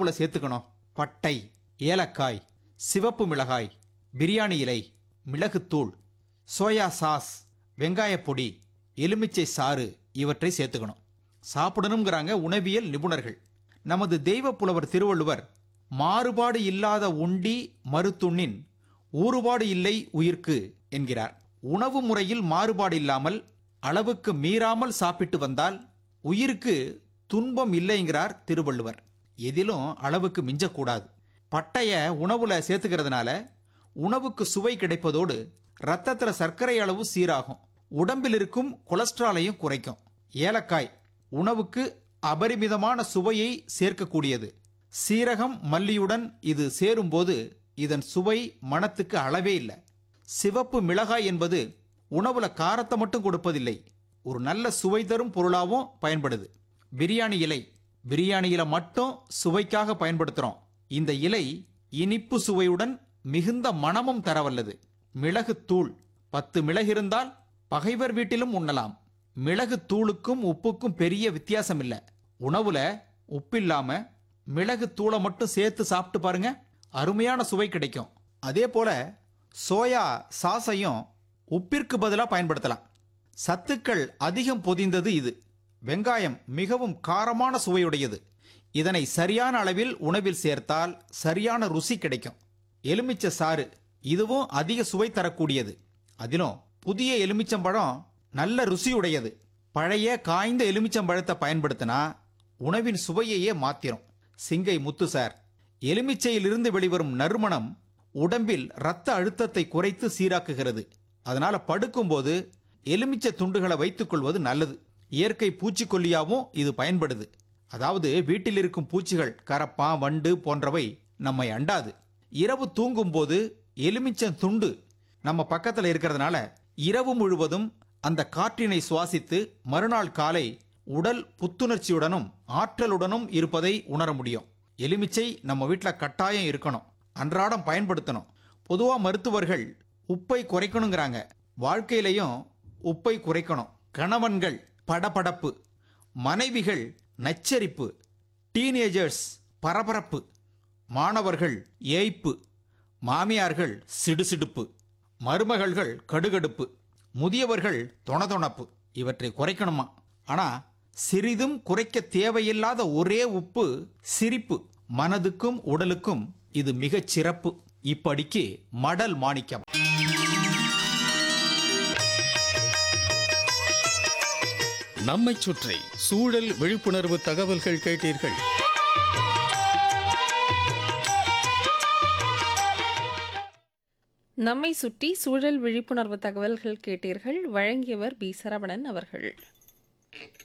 உணவுல சேர்த்துக்கணும் பட்டை ஏலக்காய் சிவப்பு மிளகாய் பிரியாணி இலை மிளகுத்தூள் சோயா சாஸ் வெங்காயப் பொடி எலுமிச்சை சாறு இவற்றை சேர்த்துக்கணும் சாப்பிடணுங்கிறாங்க உணவியல் நிபுணர்கள் நமது தெய்வ புலவர் திருவள்ளுவர் மாறுபாடு இல்லாத உண்டி மறுத்துண்ணின் ஊறுபாடு இல்லை உயிர்க்கு என்கிறார் உணவு முறையில் மாறுபாடு இல்லாமல் அளவுக்கு மீறாமல் சாப்பிட்டு வந்தால் உயிருக்கு துன்பம் இல்லைங்கிறார் திருவள்ளுவர் எதிலும் அளவுக்கு மிஞ்சக்கூடாது பட்டைய உணவுல சேர்த்துக்கிறதுனால உணவுக்கு சுவை கிடைப்பதோடு ரத்தத்துல சர்க்கரை அளவு சீராகும் உடம்பில் இருக்கும் கொலஸ்ட்ராலையும் குறைக்கும் ஏலக்காய் உணவுக்கு அபரிமிதமான சுவையை சேர்க்கக்கூடியது சீரகம் மல்லியுடன் இது சேரும்போது இதன் சுவை மணத்துக்கு அளவே இல்லை சிவப்பு மிளகாய் என்பது உணவுல காரத்தை மட்டும் கொடுப்பதில்லை ஒரு நல்ல சுவை தரும் பொருளாகவும் பயன்படுது பிரியாணி இலை பிரியாணி இலை மட்டும் சுவைக்காக பயன்படுத்துறோம் இந்த இலை இனிப்பு சுவையுடன் மிகுந்த மணமும் தரவல்லது மிளகு தூள் பத்து மிளகு இருந்தால் பகைவர் வீட்டிலும் உண்ணலாம் மிளகு தூளுக்கும் உப்புக்கும் பெரிய வித்தியாசம் இல்லை உணவுல உப்பில்லாம மிளகு தூளை மட்டும் சேர்த்து சாப்பிட்டு பாருங்க அருமையான சுவை கிடைக்கும் அதே போல சோயா சாஸையும் உப்பிற்கு பதிலாக பயன்படுத்தலாம் சத்துக்கள் அதிகம் பொதிந்தது இது வெங்காயம் மிகவும் காரமான சுவையுடையது இதனை சரியான அளவில் உணவில் சேர்த்தால் சரியான ருசி கிடைக்கும் எலுமிச்சை சாறு இதுவும் அதிக சுவை தரக்கூடியது அதிலும் புதிய எலுமிச்சம்பழம் நல்ல ருசியுடையது பழைய காய்ந்த எலுமிச்சம்பழத்தை பயன்படுத்தினா உணவின் சுவையையே மாத்திரும் சிங்கை முத்து சார் எலுமிச்சையிலிருந்து வெளிவரும் நறுமணம் உடம்பில் இரத்த அழுத்தத்தை குறைத்து சீராக்குகிறது அதனால படுக்கும்போது எலுமிச்சை துண்டுகளை வைத்துக் கொள்வது நல்லது இயற்கை பூச்சிக்கொல்லியாவும் இது பயன்படுது அதாவது வீட்டில் இருக்கும் பூச்சிகள் கரப்பா வண்டு போன்றவை நம்மை அண்டாது இரவு தூங்கும்போது எலுமிச்சம் துண்டு நம்ம பக்கத்துல இருக்கிறதுனால இரவு முழுவதும் அந்த காற்றினை சுவாசித்து மறுநாள் காலை உடல் புத்துணர்ச்சியுடனும் ஆற்றலுடனும் இருப்பதை உணர முடியும் எலுமிச்சை நம்ம வீட்டில் கட்டாயம் இருக்கணும் அன்றாடம் பயன்படுத்தணும் பொதுவாக மருத்துவர்கள் உப்பை குறைக்கணுங்கிறாங்க வாழ்க்கையிலையும் உப்பை குறைக்கணும் கணவன்கள் படபடப்பு மனைவிகள் நச்சரிப்பு டீனேஜர்ஸ் பரபரப்பு மாணவர்கள் ஏய்ப்பு மாமியார்கள் சிடுசிடுப்பு மருமகள்கள் கடுகடுப்பு முதியவர்கள் தொணதொணப்பு இவற்றை குறைக்கணுமா ஆனா சிறிதும் குறைக்க தேவையில்லாத ஒரே உப்பு சிரிப்பு மனதுக்கும் உடலுக்கும் இது மிகச் சிறப்பு இப்படிக்கு மடல் மாணிக்கம் நம்மைச் சுற்றி சூழல் விழிப்புணர்வு தகவல்கள் கேட்டீர்கள் நம்மை சுற்றி சூழல் விழிப்புணர்வு தகவல்கள் கேட்டீர்கள் வழங்கியவர் பி சரவணன் அவர்கள்